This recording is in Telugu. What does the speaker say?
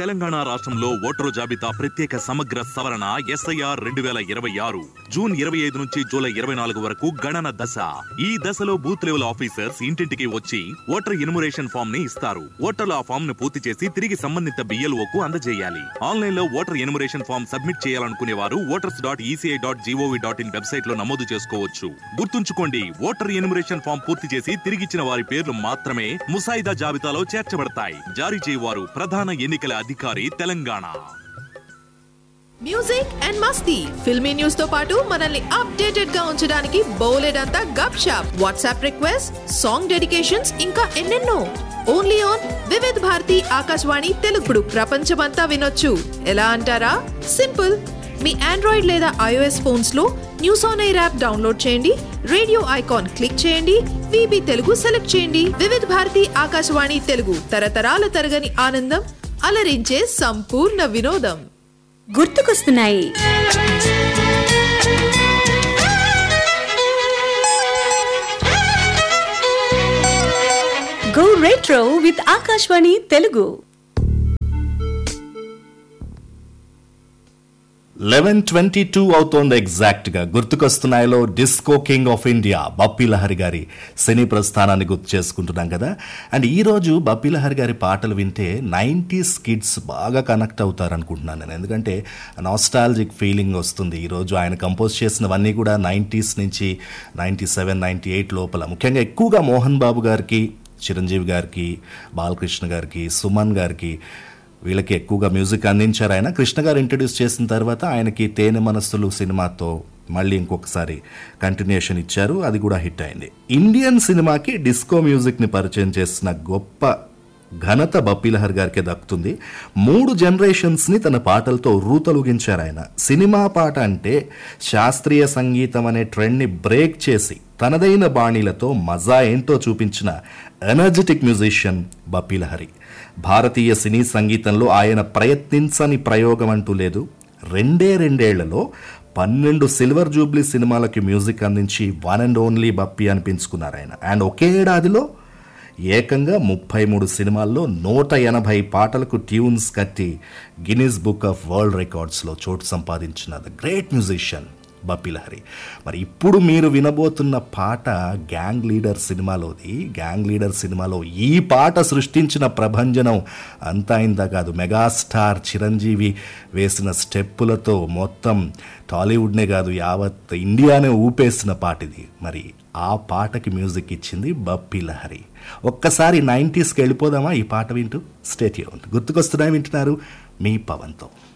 తెలంగాణ రాష్ట్రంలో ఓటరు జాబితా ప్రత్యేక సమగ్ర సవరణ ఎస్ఐఆర్ రెండు వేల ఇరవై ఆరు జూన్ ఇరవై ఐదు నుంచి జూలై ఇరవై నాలుగు వరకు గణన దశ ఈ దశలో బూత్ లెవెల్ ఆఫీసర్స్ ఇంటింటికి వచ్చి ఓటర్ ఇన్మురేషన్ ఫామ్ ని ఇస్తారు ఓటర్లు ఆ ఫామ్ ను పూర్తి చేసి తిరిగి సంబంధిత బిఎల్ఓ కు అందజేయాలి ఆన్లైన్ లో ఓటర్ ఇన్మురేషన్ ఫామ్ సబ్మిట్ చేయాలనుకునే వారు voters dot E C I dot G O V dot in website లో నమోదు చేసుకోవచ్చు గుర్తుంచుకోండి ఓటర్ ఇన్మురేషన్ ఫామ్ పూర్తి చేసి తిరిగిచ్చిన వారి పేర్లు మాత్రమే ముసాయిదా జాబితాలో చేర్చబడతాయి జారీ చేయవారు ప్రధాన ఎన్నికల అధికారి తెలంగాణ మ్యూజిక్ అండ్ మస్తీ ఫిల్మీ న్యూస్ తో పాటు మనల్ని అప్డేటెడ్ గా ఉంచడానికి బోలెడంతా gupshup WhatsApp request song dedications ఇంకా ఎన్నెన్నో ఓన్లీ ఆన్ వివిధ్ భారతి ఆకాశవాణి తెలుగుడు ప్రపంచమంతా వినొచ్చు ఎలా అంటారా సింపుల్ మీ ఆండ్రాయిడ్ లేదా ఐఓఎస్ ఫోన్స్ లో news on air app download చేయండి రేడియో ఐకాన్ క్లిక్ చేయండి విబి తెలుగు సెలెక్ట్ చేయండి వివిధ భారతి ఆకాశవాణి తెలుగు తరతరాల తరగని ఆనందం అలరించే సంపూర్ణ వినోదం గుర్తుకొస్తున్నాయి go retro with Akashvani Telugu eleven twenty two అవుతోంది ఎగ్జాక్ట్ గా గుర్తుకొస్తున్నాయిలో disco king of India Bappi Lahiri garu సినీ ప్రస్థానాన్ని గుర్తు చేసుకుంటున్నాం కదా అండ్ ఈ రోజు బప్పీ లహరి గారి పాటలు వింటే నైంటీస్ కిడ్స్ బాగా కనెక్ట్ అవుతారు అనుకుంటున్నాను నేను ఎందుకంటే నాస్టాలజిక్ ఫీలింగ్ వస్తుంది ఈ రోజు ఆయన కంపోజ్ చేసినవన్నీ కూడా నైంటీస్ నుంచి నైంటీ సెవెన్ నైంటీ ఎయిట్ లోపల ముఖ్యంగా ఎక్కువగా మోహన్ బాబు గారికి చిరంజీవి గారికి బాలకృష్ణ గారికి సుమన్ గారికి వీళ్ళకి ఎక్కువగా మ్యూజిక్ అందించారు ఆయన కృష్ణ గారు ఇంట్రడ్యూస్ చేసిన తర్వాత ఆయనకి తేనె మనస్సులు సినిమాతో మళ్ళీ ఇంకొకసారి కంటిన్యూషన్ ఇచ్చారు అది కూడా హిట్ అయింది ఇండియన్ సినిమాకి డిస్కో మ్యూజిక్ని పరిచయం చేసిన గొప్ప ఘనత బప్పీలహర్ గారికి దక్కుతుంది మూడు జనరేషన్స్ని తన పాటలతో రూతలుగించారు ఆయన సినిమా పాట అంటే శాస్త్రీయ సంగీతం అనే ట్రెండ్ని బ్రేక్ చేసి తనదైన బాణీలతో మజా ఏంటో చూపించిన ఎనర్జెటిక్ మ్యూజిషియన్ బప్పీలహరి భారతీయ సినీ సంగీతంలో ఆయన ప్రయత్నించని ప్రయోగం అంటూ లేదు రెండే రెండేళ్లలో పన్నెండు సిల్వర్ జూబ్లీ సినిమాలకి మ్యూజిక్ అందించి వన్ అండ్ ఓన్లీ బప్పి అనిపించుకున్నారు ఆయన అండ్ ఒకే ఏడాదిలో ఏకంగా ముప్పై మూడు సినిమాల్లో నూట ఎనభై పాటలకు ట్యూన్స్ కట్టి గిన్నీస్ బుక్ ఆఫ్ వరల్డ్ రికార్డ్స్లో చోటు సంపాదించిన the great musician Bappi Lahiri మరి ఇప్పుడు మీరు వినబోతున్న పాట గ్యాంగ్ లీడర్ సినిమాలోది గ్యాంగ్ లీడర్ సినిమాలో ఈ పాట సృష్టించిన ప్రభంజనం అంతా ఇంత కాదు మెగాస్టార్ చిరంజీవి వేసిన స్టెప్పులతో మొత్తం టాలీవుడ్నే కాదు యావత్ ఇండియానే ఊపేసిన పాట ఇది మరి ఆ పాటకి మ్యూజిక్ ఇచ్చింది బప్పి లహరి ఒక్కసారి నైంటీస్కి వెళ్ళిపోదామా ఈ పాట వింటూ స్టేట్ గుర్తుకొస్తున్నాయి వింటున్నారు మీ పవన్తో